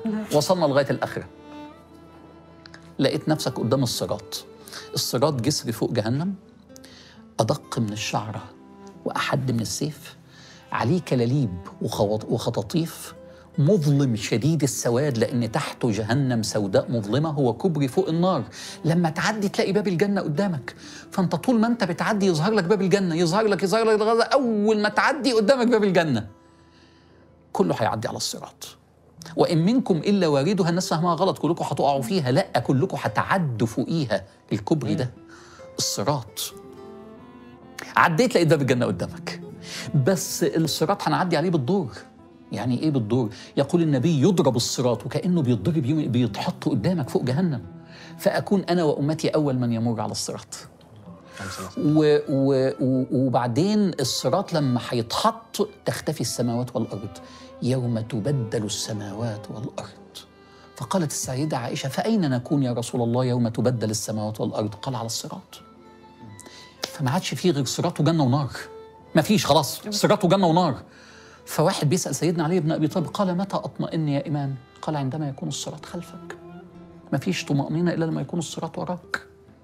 وصلنا لغايه الاخره لقيت نفسك قدام الصراط الصراط جسر فوق جهنم ادق من الشعره واحد من السيف عليه كلاليب وخوط- وخطاطيف مظلم شديد السواد لان تحته جهنم سوداء مظلمه هو كوبري فوق النار لما تعدي تلاقي باب الجنه قدامك فانت طول ما انت بتعدي يظهر لك باب الجنه يظهر لك يظهر لك يظهر لك اول ما تعدي قدامك باب الجنه كله هيعدي على الصراط وان منكم الا واردها الناس فاهمها غلط كلكم هتقعوا فيها لا كلكم هتعدوا فوقيها الكوبري ده الصراط عديت لقيت باب الجنه قدامك بس الصراط هنعدي عليه بالدور يعني ايه بالدور يقول النبي يضرب الصراط وكانه بيتضرب يوم- بيتحط قدامك فوق جهنم فاكون انا وامتي اول من يمر على الصراط و و و وبعدين الصراط لما هيتحط تختفي السماوات والارض يوم تبدل السماوات والارض فقالت السيده عائشه فاين نكون يا رسول الله يوم تبدل السماوات والارض قال على الصراط فما عادش فيه غير صراط وجنه ونار ما فيش خلاص صراط وجنه ونار فواحد بيسال سيدنا علي بن ابي طالب قال متى اطمئن يا ايمان قال عندما يكون الصراط خلفك ما فيش طمأنينة إلا لما يكون الصراط وراك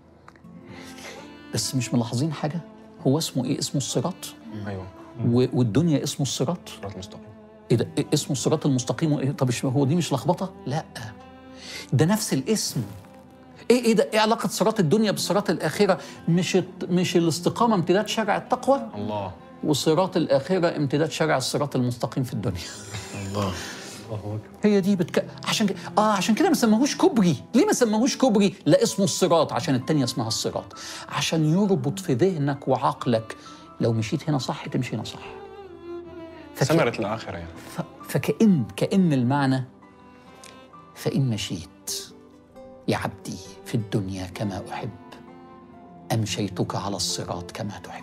بس مش ملاحظين حاجة هو اسمه إيه اسمه الصراط ايوه و- والدنيا اسمه الصراط صراط مستقيم إيه ده إيه اسمه الصراط المستقيم وإيه طب إيش- هو دي مش لخبطة لا ده نفس الاسم ايه ايه ده ايه علاقه صراط الدنيا بصراط الاخره مش الت- مش الاستقامه امتداد شرع التقوى الله وصراط الاخره امتداد شرع الصراط المستقيم في الدنيا الله هي دي بتك... عشان كده اه عشان كده ما سماهوش كوبري ليه ما سماهوش كوبري لا اسمه الصراط عشان التانية اسمها الصراط عشان يربط في ذهنك وعقلك لو مشيت هنا صح تمشي هنا صح فك... ثمرة الآخرة يعني ف... فكأن كأن المعنى فإن مشيت يا عبدي في الدنيا كما أحب أمشيتك على الصراط كما تحب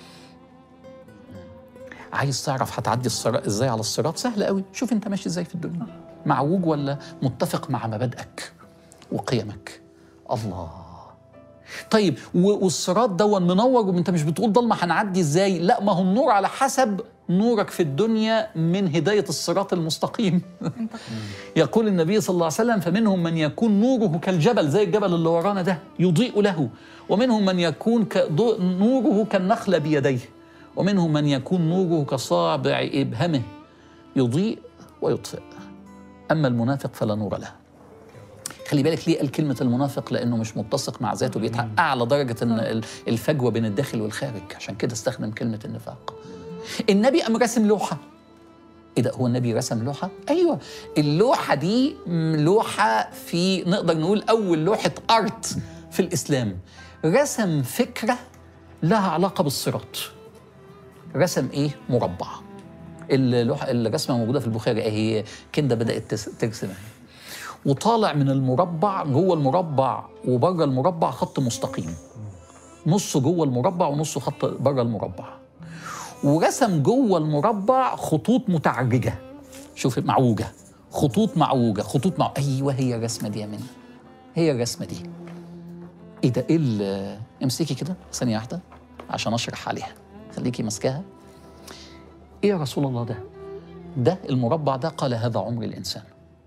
عايز تعرف هتعدي الصراط ازاي على الصراط سهل قوي شوف انت ماشي ازاي في الدنيا معوج ولا متفق مع مبادئك وقيمك الله طيب و- والصراط دون منور وانت مش بتقول ضلمه هنعدي ازاي لا ما هو النور على حسب نورك في الدنيا من هدايه الصراط المستقيم يقول النبي صلى الله عليه وسلم فمنهم من يكون نوره كالجبل زي الجبل اللي ورانا ده يضيء له ومنهم من يكون كضوء- نوره كالنخلة بيديه ومنهم من يكون نوره كصابع إبهمه يضيء ويطفئ أما المنافق فلا نور له خلي بالك ليه قال كلمة المنافق لأنه مش متسق مع ذاته بيتحقق أعلى درجة إن ال- الفجوة بين الداخل والخارج عشان كده استخدم كلمة النفاق النبي قام راسم لوحة ايه ده هو النبي رسم لوحه؟ ايوه اللوحه دي م- لوحه في نقدر نقول اول لوحه ارت في الاسلام رسم فكره لها علاقه بالصراط رسم ايه؟ مربع اللوحه الرسمه موجوده في البخاري اهي كنده بدات تس- ترسم اهي وطالع من المربع جوه المربع وبره المربع خط مستقيم نصه جوه المربع ونصه خط بره المربع ورسم جوه المربع خطوط متعرجه شوف معوجه خطوط معوجه خطوط مع ايوه هي الرسمه دي يا منى هي الرسمه دي ايه ده ايه ال- امسكي كده ثانيه واحده عشان اشرح عليها خليكي ماسكاها ايه يا رسول الله ده ده المربع ده قال هذا عمر الانسان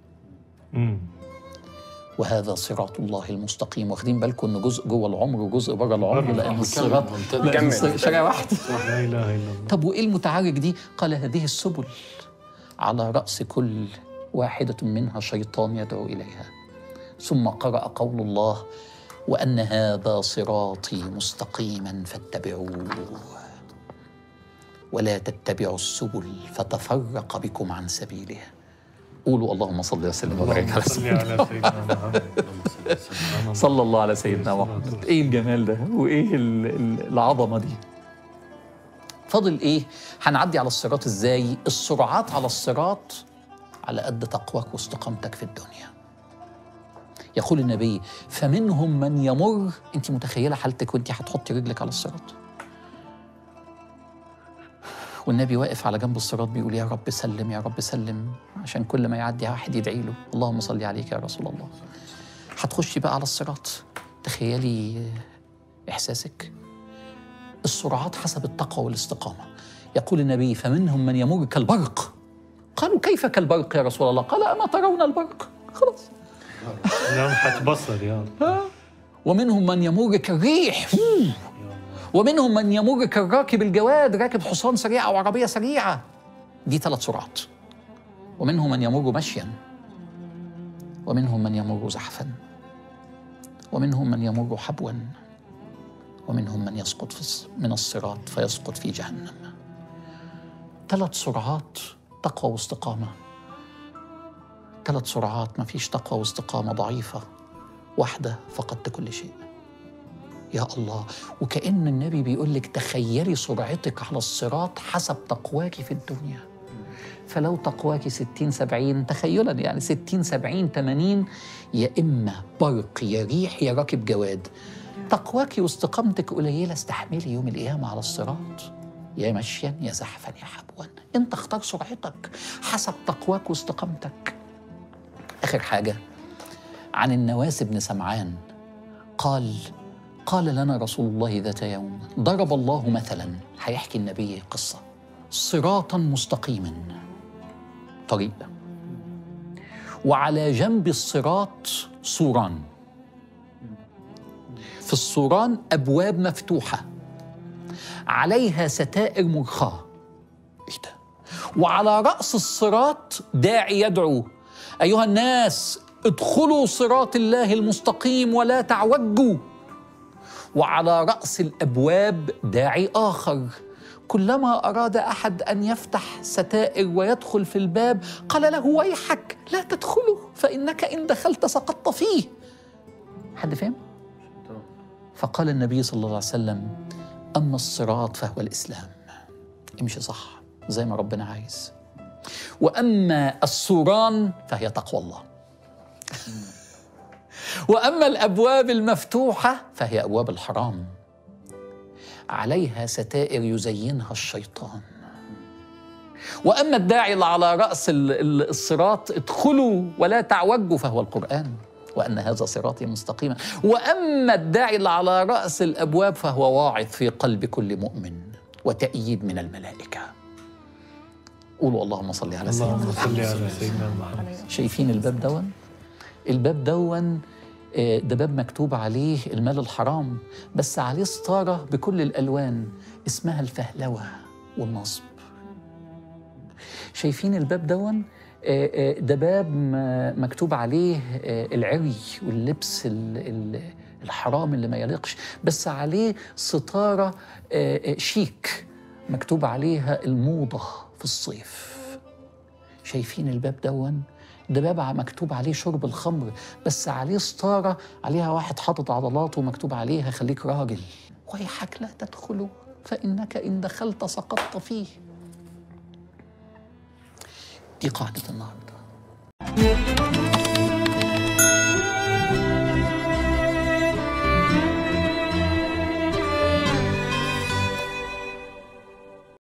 وهذا صراط الله المستقيم واخدين بالكم ان جزء جوه العمر وجزء بره العمر لان الصراط لأن كمل. الص- شارع واحد لا اله الا الله طب وايه المتعرج دي؟ قال هذه السبل على راس كل واحده منها شيطان يدعو اليها ثم قرأ قول الله وأن هذا صراطي مستقيما فاتبعوه ولا تتبعوا السبل فتفرق بكم عن سبيله قولوا اللهم صل وسلم وبارك على صل سيدنا على سيدنا محمد صلى الله على سيدنا محمد ايه الجمال ده وايه ال- ال- العظمه دي فاضل ايه هنعدي على الصراط ازاي السرعات على الصراط على قد تقواك واستقامتك في الدنيا يقول النبي فمنهم من يمر انت متخيله حالتك وانت هتحطي رجلك على الصراط والنبي واقف على جنب الصراط بيقول يا رب سلم يا رب سلم عشان كل ما يعدي واحد يدعي له اللهم صل عليك يا رسول الله هتخشي بقى على الصراط تخيلي احساسك السرعات حسب التقوى والاستقامه يقول النبي فمنهم من يمر كالبرق قالوا كيف كالبرق يا رسول الله قال أما ترون البرق خلاص لمحة بصر يا الله ومنهم من يمر كالريح ومنهم من يمر كالراكب الجواد راكب حصان سريع أو عربية سريعة دي ثلاث سرعات ومنهم من يمر مشيا ومنهم من يمر زحفا ومنهم من يمر حبوا ومنهم من يسقط في الص- من الصراط فيسقط في جهنم ثلاث سرعات تقوى واستقامة ثلاث سرعات ما فيش تقوى واستقامة ضعيفة واحدة فقدت كل شيء يا الله وكأن النبي بيقول لك تخيلي سرعتك على الصراط حسب تقواك في الدنيا فلو تقواك ستين سبعين تخيلا يعني ستين سبعين ثمانين يا إما برق يا ريح يا راكب جواد تقواك واستقامتك قليلة استحملي يوم القيامة على الصراط يا مشيا يا زحفا يا حبوا انت اختار سرعتك حسب تقواك واستقامتك آخر حاجة عن النواس بن سمعان قال قال لنا رسول الله ذات يوم ضرب الله مثلا هيحكي النبي قصة صراطا مستقيما طريق وعلى جنب الصراط سوران في السوران أبواب مفتوحة عليها ستائر مرخاة إيه ده؟ وعلى رأس الصراط داعي يدعو أيها الناس ادخلوا صراط الله المستقيم ولا تعوجوا وعلى رأس الأبواب داعي آخر كلما أراد أحد أن يفتح ستائر ويدخل في الباب قال له ويحك لا تدخله فإنك إن دخلت سقطت فيه حد فهم؟ فقال النبي صلى الله عليه وسلم أما الصراط فهو الإسلام امشي صح زي ما ربنا عايز وأما السوران فهي تقوى الله واما الابواب المفتوحه فهي ابواب الحرام عليها ستائر يزينها الشيطان واما الداعي اللي على راس ال- ال- الصراط ادخلوا ولا تعوجوا فهو القران وان هذا صراطي مستقيما واما الداعي اللي على راس الابواب فهو واعظ في قلب كل مؤمن وتأييد من الملائكه قولوا اللهم صل على سيدنا اللهم محمد صل على سيدنا محمد شايفين الباب دون الباب دون آه، ده باب مكتوب عليه المال الحرام بس عليه ستارة بكل الألوان اسمها الفهلوة والنصب شايفين الباب دون آه، آه، ده باب م- مكتوب عليه آه، العري واللبس ال- ال- الحرام اللي ما يليقش بس عليه ستارة آه، آه، شيك مكتوب عليها الموضة في الصيف شايفين الباب دون ده باب ع- مكتوب عليه شرب الخمر بس عليه ستارة عليها واحد حاطط عضلاته ومكتوب عليها خليك راجل ويحك لا تدخله فإنك إن دخلت سقطت فيه دي قاعدة النهارده